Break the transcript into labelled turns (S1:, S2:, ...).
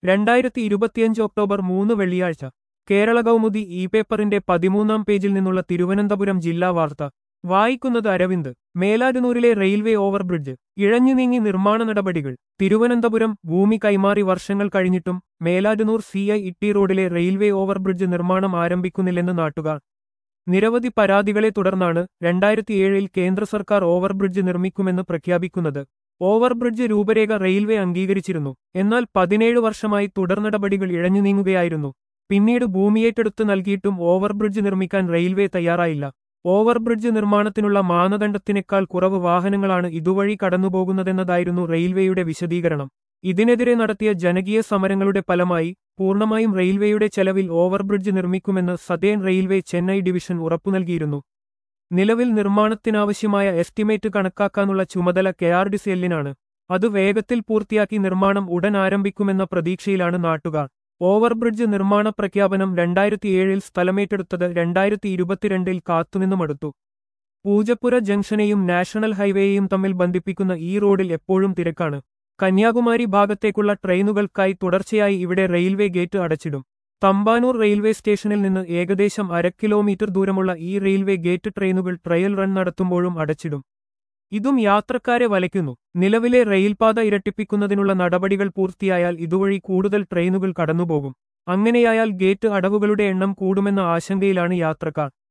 S1: രണ്ടായിരത്തി ഇരുപത്തിയഞ്ച് ഒക്ടോബർ മൂന്ന് വെള്ളിയാഴ്ച കേരള കൗമുദി ഇ പേപ്പറിന്റെ പതിമൂന്നാം പേജിൽ നിന്നുള്ള തിരുവനന്തപുരം ജില്ലാ വാർത്ത വായിക്കുന്നത് അരവിന്ദ് മേലാറ്റൂരിലെ റെയിൽവേ ഓവർബ്രിഡ്ജ് ഇഴഞ്ഞു നീങ്ങി നിർമ്മാണ നടപടികൾ തിരുവനന്തപുരം ഭൂമി കൈമാറി വർഷങ്ങൾ കഴിഞ്ഞിട്ടും മേലാറ്റൂർ സി ഐ ഇട്ടി റോഡിലെ റെയിൽവേ ഓവർബ്രിഡ്ജ് നിർമ്മാണം ആരംഭിക്കുന്നില്ലെന്ന് നാട്ടുകാർ നിരവധി പരാതികളെ തുടർന്നാണ് രണ്ടായിരത്തിയേഴിൽ കേന്ദ്ര സർക്കാർ ഓവർബ്രിഡ്ജ് നിർമ്മിക്കുമെന്ന് പ്രഖ്യാപിക്കുന്നത് ഓവർബ്രിഡ്ജ് രൂപരേഖ റെയിൽവേ അംഗീകരിച്ചിരുന്നു എന്നാൽ പതിനേഴ് വർഷമായി തുടർ നടപടികൾ ഇഴഞ്ഞു നീങ്ങുകയായിരുന്നു പിന്നീട് ഭൂമിയേറ്റെടുത്ത് നൽകിയിട്ടും ഓവർബ്രിഡ്ജ് നിർമ്മിക്കാൻ റെയിൽവേ തയ്യാറായില്ല ഓവർബ്രിഡ്ജ് നിർമ്മാണത്തിനുള്ള മാനദണ്ഡത്തിനേക്കാൾ കുറവ് വാഹനങ്ങളാണ് ഇതുവഴി കടന്നുപോകുന്നതെന്നതായിരുന്നു റെയിൽവേയുടെ വിശദീകരണം ഇതിനെതിരെ നടത്തിയ ജനകീയ സമരങ്ങളുടെ ഫലമായി പൂർണ്ണമായും റെയിൽവേയുടെ ചെലവിൽ ഓവർബ്രിഡ്ജ് നിർമ്മിക്കുമെന്ന് സതേൺ റെയിൽവേ ചെന്നൈ ഡിവിഷൻ ഉറപ്പു നൽകിയിരുന്നു നിലവിൽ നിർമ്മാണത്തിനാവശ്യമായ എസ്റ്റിമേറ്റ് കണക്കാക്കാനുള്ള ചുമതല കെ ആർ ഡി സി എല്ലിനാണ് അത് വേഗത്തിൽ പൂർത്തിയാക്കി നിർമ്മാണം ഉടൻ ആരംഭിക്കുമെന്ന പ്രതീക്ഷയിലാണ് നാട്ടുകാർ ഓവർബ്രിഡ്ജ് നിർമ്മാണ പ്രഖ്യാപനം രണ്ടായിരത്തിയേഴിൽ സ്ഥലമേറ്റെടുത്തത് രണ്ടായിരത്തി ഇരുപത്തിരണ്ടിൽ കാത്തുനിന്നുമടുത്തു പൂജപ്പുര ജംഗ്ഷനെയും നാഷണൽ ഹൈവേയെയും തമ്മിൽ ബന്ധിപ്പിക്കുന്ന ഈ റോഡിൽ എപ്പോഴും തിരക്കാണ് കന്യാകുമാരി ഭാഗത്തേക്കുള്ള ട്രെയിനുകൾക്കായി തുടർച്ചയായി ഇവിടെ റെയിൽവേ ഗേറ്റ് അടച്ചിടും തമ്പാനൂർ റെയിൽവേ സ്റ്റേഷനിൽ നിന്ന് ഏകദേശം അര കിലോമീറ്റർ ദൂരമുള്ള ഈ റെയിൽവേ ഗേറ്റ് ട്രെയിനുകൾ ട്രയൽ റൺ നടത്തുമ്പോഴും അടച്ചിടും ഇതും യാത്രക്കാരെ വലയ്ക്കുന്നു നിലവിലെ റെയിൽപാത ഇരട്ടിപ്പിക്കുന്നതിനുള്ള നടപടികൾ പൂർത്തിയായാൽ ഇതുവഴി കൂടുതൽ ട്രെയിനുകൾ കടന്നുപോകും അങ്ങനെയായാൽ ഗേറ്റ് അടവുകളുടെ എണ്ണം കൂടുമെന്ന ആശങ്കയിലാണ് യാത്രക്കാർ